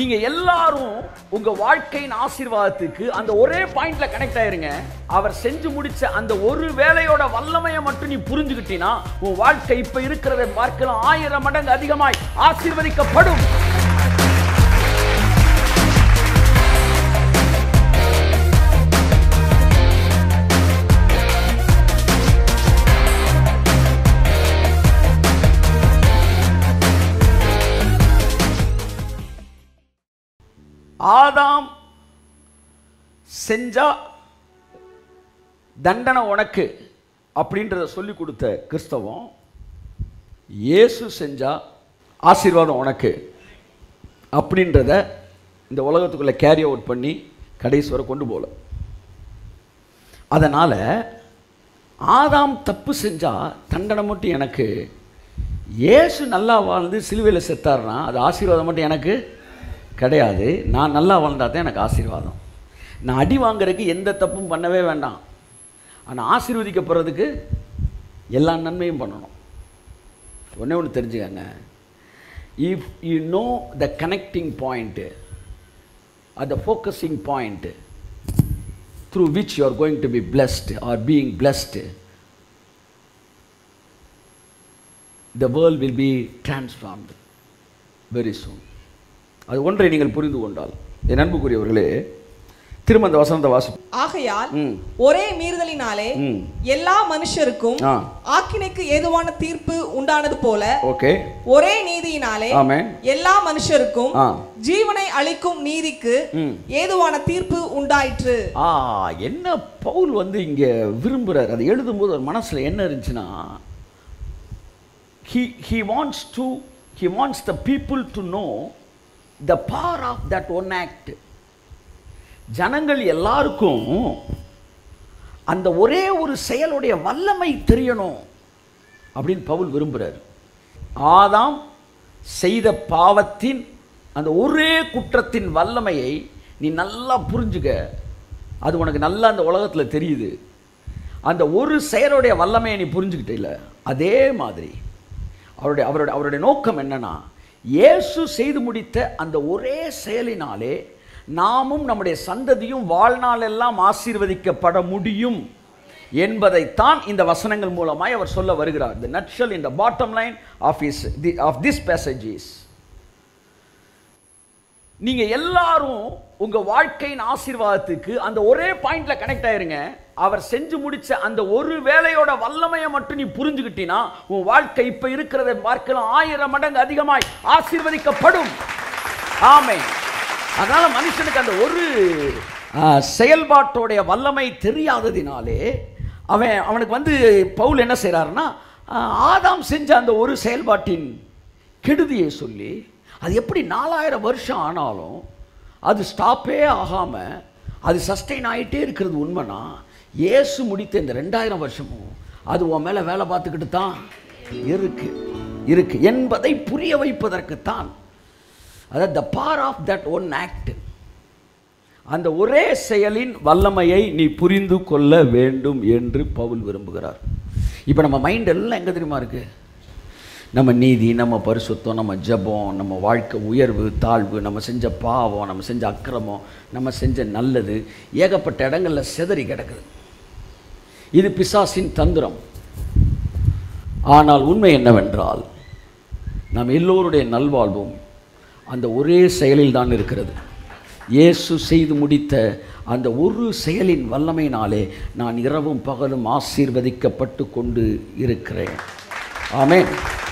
நீங்க எல்லாரும் உங்க வாழ்க்கையின் ஆசீர்வாதத்துக்கு அந்த ஒரே பாயிண்ட்ல கனெக்ட் ஆயிருங்க அவர் செஞ்சு முடிச்ச அந்த ஒரு வேலையோட வல்லமையை மட்டும் நீ புரிஞ்சுக்கிட்டீன்னா உன் வாழ்க்கை இப்ப இருக்கிறதை பார்க்கலாம் ஆயிரம் மடங்கு அதிகமாய் ஆசீர்வதிக்கப்படும் ஆதாம் செஞ்சா தண்டனை உனக்கு அப்படின்றத சொல்லி கொடுத்த கிறிஸ்தவம் இயேசு செஞ்சா ஆசீர்வாதம் உனக்கு அப்படின்றத இந்த உலகத்துக்குள்ளே கேரி அவுட் பண்ணி கடைசி வரை கொண்டு போகல அதனால் ஆதாம் தப்பு செஞ்சா தண்டனை மட்டும் எனக்கு இயேசு நல்லா வாழ்ந்து சிலுவையில் செத்தாருன்னா அது ஆசீர்வாதம் மட்டும் எனக்கு கிடையாது நான் நல்லா வாழ்ந்தா தான் எனக்கு ஆசீர்வாதம் நான் அடி வாங்குறதுக்கு எந்த தப்பும் பண்ணவே வேண்டாம் ஆனால் ஆசீர்வதிக்கப்படுறதுக்கு எல்லா நன்மையும் பண்ணணும் ஒன்றே ஒன்று தெரிஞ்சுக்கங்க if you know the connecting point the focusing point through which you are going to be blessed or being blessed, the world will be transformed very soon. அது ஒன்றை நீங்கள் புரிந்து கொண்டால் என் அன்புக்குரியவர்களே திரும்ப அந்த வசனத்தை வாசி ஆகையால் ம் ஒரே மீறுதலினாலே ம் எல்லா மனுஷருக்கும் ஆ ஆக்கினைக்கு ஏதுவான தீர்ப்பு உண்டானது போல ஓகே ஒரே நீதியினாலே ஆமென் எல்லா மனுஷருக்கும் ஆ ஜீவனை அளிக்கும் நீதிக்கு ம் ஏதுவான தீர்ப்பு உண்டாயிற்று ஆ என்ன பவுல் வந்து இங்கே விரும்புகிறார் அது எழுதும்போது ஒரு மனசில் என்ன இருந்துச்சுன்னா he he wants to he wants the people to know the power of that one act ஜனங்கள் எல்லாருக்கும் அந்த ஒரே ஒரு செயலுடைய வல்லமை தெரியணும் அப்படின்னு பவுல் விரும்புகிறார் ஆதாம் செய்த பாவத்தின் அந்த ஒரே குற்றத்தின் வல்லமையை நீ நல்லா புரிஞ்சுக்க அது உனக்கு நல்லா அந்த உலகத்தில் தெரியுது அந்த ஒரு செயலுடைய வல்லமையை நீ புரிஞ்சுக்கிட்ட இல்லை அதே மாதிரி அவருடைய அவருடைய அவருடைய நோக்கம் என்னன்னா இயேசு செய்து முடித்த அந்த ஒரே செயலினாலே நாமும் நம்முடைய சந்ததியும் வாழ்நாளெல்லாம் ஆசீர்வதிக்கப்பட முடியும் என்பதைத்தான் இந்த வசனங்கள் மூலமாய் அவர் சொல்ல வருகிறார் the nutshell in the bottom line of is the of this passages நீங்க எல்லாரும் உங்க வாழ்க்கையின் ஆசீர்வாதத்துக்கு அந்த ஒரே பாயிண்ட்ல கனெக்ட் ஆயிருங்க அவர் செஞ்சு முடிச்ச அந்த ஒரு வேலையோட வல்லமையை மட்டும் நீ புரிஞ்சுக்கிட்டீன்னா உன் வாழ்க்கை இப்ப இருக்கிறதை பார்க்கலாம் ஆயிரம் மடங்கு அதிகமாய் ஆசீர்வதிக்கப்படும் ஆமை அதனால மனுஷனுக்கு அந்த ஒரு ஆ, செயல்பாட்டோடைய வல்லமை தெரியாததினாலே அவன் அவனுக்கு வந்து பவுல் என்ன செய்கிறாருன்னா ஆதாம் செஞ்ச அந்த ஒரு செயல்பாட்டின் கெடுதியை சொல்லி அது எப்படி நாலாயிரம் வருஷம் ஆனாலும் அது ஸ்டாப்பே ஆகாமல் அது சஸ்டெயின் ஆகிட்டே இருக்கிறது உண்மைனா இயேசு முடித்த இந்த ரெண்டாயிரம் வருஷமும் அது உன் மேலே வேலை பார்த்துக்கிட்டு தான் இருக்கு இருக்கு என்பதை புரிய வைப்பதற்குத்தான் அதாவது the bar of that one act அந்த ஒரே செயலின் வல்லமையை நீ புரிந்து கொள்ள வேண்டும் என்று பவுல் விரும்புகிறார் இப்போ நம்ம மைண்ட் எல்லாம் எங்கே தெரியுமா இருக்கு நம்ம நீதி நம்ம பரிசுத்தம் நம்ம ஜெபம் நம்ம வாழ்க்கை உயர்வு தாழ்வு நம்ம செஞ்ச பாவம் நம்ம செஞ்ச அக்கிரமம் நம்ம செஞ்ச நல்லது ஏகப்பட்ட இடங்களில் சிதறி கிடக்குது இது பிசாசின் தந்திரம் ஆனால் உண்மை என்னவென்றால் நாம் எல்லோருடைய நல்வாழ்வும் அந்த ஒரே செயலில் தான் இருக்கிறது இயேசு செய்து முடித்த அந்த ஒரு செயலின் வல்லமையினாலே நான் இரவும் பகலும் ஆசீர்வதிக்கப்பட்டு கொண்டு இருக்கிறேன் ஆமென்